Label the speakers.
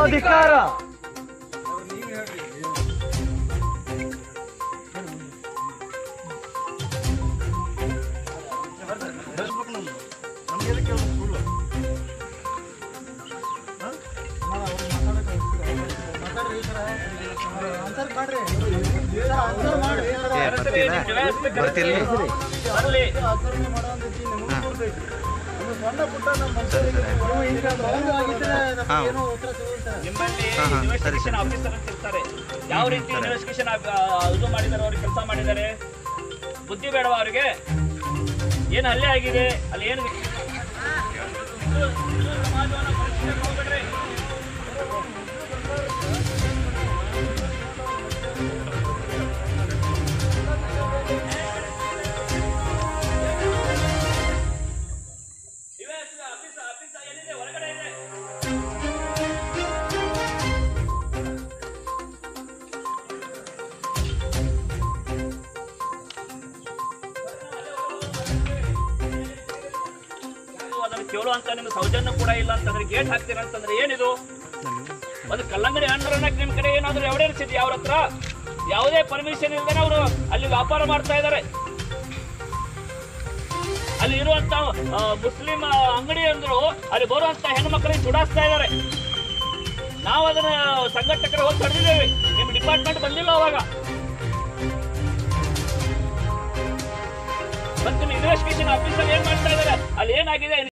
Speaker 1: ಅಧಿಕಾರ
Speaker 2: ಏ ಬರ್ತಿಲ್ಲ ಬರ್ತಿಲ್ಲ
Speaker 3: ಬರ್ಲಿ
Speaker 2: ಹಾಂ
Speaker 3: ನಿಮ್ಮಲ್ಲಿ
Speaker 2: ಹಾ, ಹಾ, ಸರಿ,
Speaker 3: ಇನ್ವೆಸ್ಟಿಗೇಷನ್
Speaker 2: ಸರಿ.
Speaker 3: ಆಫೀಸರ್ ಅಂತ ಇರ್ತಾರೆ ಯಾವ ರೀತಿ ಇನ್ವೆಸ್ಟಿಗೇಷನ್ ಇದು ಮಾಡಿದಾರೆ ಅವ್ರಿಗೆ ಕೆಲಸ ಮಾಡಿದ್ದಾರೆ ಬುದ್ಧಿ ಬೇಡವಾ ಅವರಿಗೆ ಏನು ಹಲ್ಲೆ ಆಗಿದೆ ಅಲ್ಲಿ ಏನು ಹಿಂದೂ- ಹಿಂದೂ ಸಮಾಜವನ್ನ ಪರೀಕ್ಷೆಗೆ ಹೋಗ್ಬೇಡ್ರಿ. ಇವೇ ಆಫೀಸ್ ಆಫೀಸ್ ಏನಿದೆ ಹೊರಗಡೆ ಇದೆ ನೀವು ಅದನ್ನು ಕೇಳುವಂತ ನಿಮ್ಮ ಸೌಜನ್ಯ ಕೂಡ ಇಲ್ಲ ಅಂತಂದ್ರೆ ಗೇಟ್ ಹಾಕ್ತೀರ ಅಂತಂದ್ರೆ ಏನಿದು ಒಂದು ಕಲ್ಲಂಗಡಿ ಹಣ್ಣು ನಿಮ್ ಕಡೆ ಏನಾದ್ರು ಎವಿಡೆನ್ಸ್ ಇದೆಯಾ ಅವ್ರ ಹತ್ರ ಯಾವುದೇ ಪರ್ಮಿಷನ್ ಇಲ್ಲದೆ ಅವರು ಅಲ್ಲಿ ವ್ಯಾಪಾರ ಮಾಡ್ತಾ ಇದ್ದಾರೆ ಅಲ್ಲಿ ಇರುವಂತ ಆ, ಮುಸ್ಲಿಂ ಆ, ಅಂಗಡಿ ಅಂದ್ರು ಅಲ್ಲಿ ಬರುವಂತ ಹೆಣ್ಣು ಮಕ್ಕಳಿಗೆ ಚುಡಾಯಿಸ್ತಾ ಇದ್ದಾರೆ ನಾವು ಅದನ್ನ ಸಂಘಟಕರು ಹೋಗಿ ತಡೆದಿದ್ದೇವೆ ನಿಮ್ಮ ಡಿಪಾರ್ಟ್ಮೆಂಟ್ ಬಂದಿಲ್ಲ ಅವಾಗ ಮತ್ತೆ ನಿಮ್ಮ ಇನ್ವೆಸ್ಟಿಗೇಷನ್ ಆಫೀಸರ್ ಏನ್ ಮಾಡ್ತಾ ಇದ್ದಾರೆ ಅಲ್ಲಿ ಏನಾಗಿದೆ